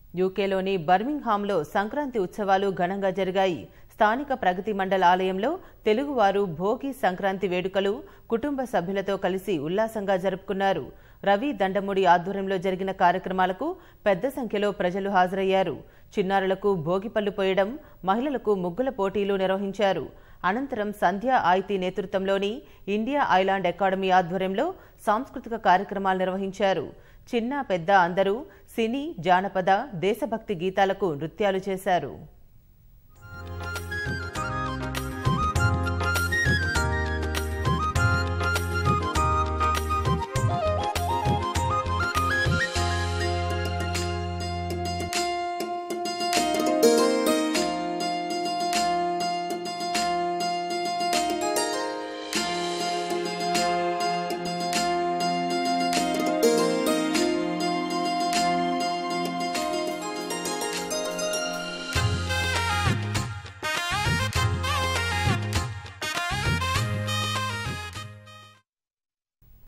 యూకేలోని బర్మింగ్హామ్లో సంక్రాంతి ఉత్సవాలు ఘనంగా జరిగాయి స్థానిక ప్రగతి మండల ఆలయంలో తెలుగువారు భోగి సంక్రాంతి వేడుకలు కుటుంబ సభ్యులతో కలిసి ఉల్లాసంగా జరుపుకున్నారు రవి దండముడి ఆధ్వర్యంలో జరిగిన కార్యక్రమాలకు పెద్ద సంఖ్యలో ప్రజలు హాజరయ్యారు చిన్నారులకు భోగిపల్లు పోయడం మహిళలకు ముగ్గుల పోటీలు నిర్వహించారు అనంతరం సంధ్యా ఆయితీ నేతృత్వంలోని ఇండియా ఐలాండ్ అకాడమీ ఆధ్వర్యంలో సాంస్కృతిక కార్యక్రమాలు నిర్వహించారు చిన్న పెద్ద అందరూ సినీ జానపద దేశభక్తి గీతాలకు నృత్యాలు చేశారు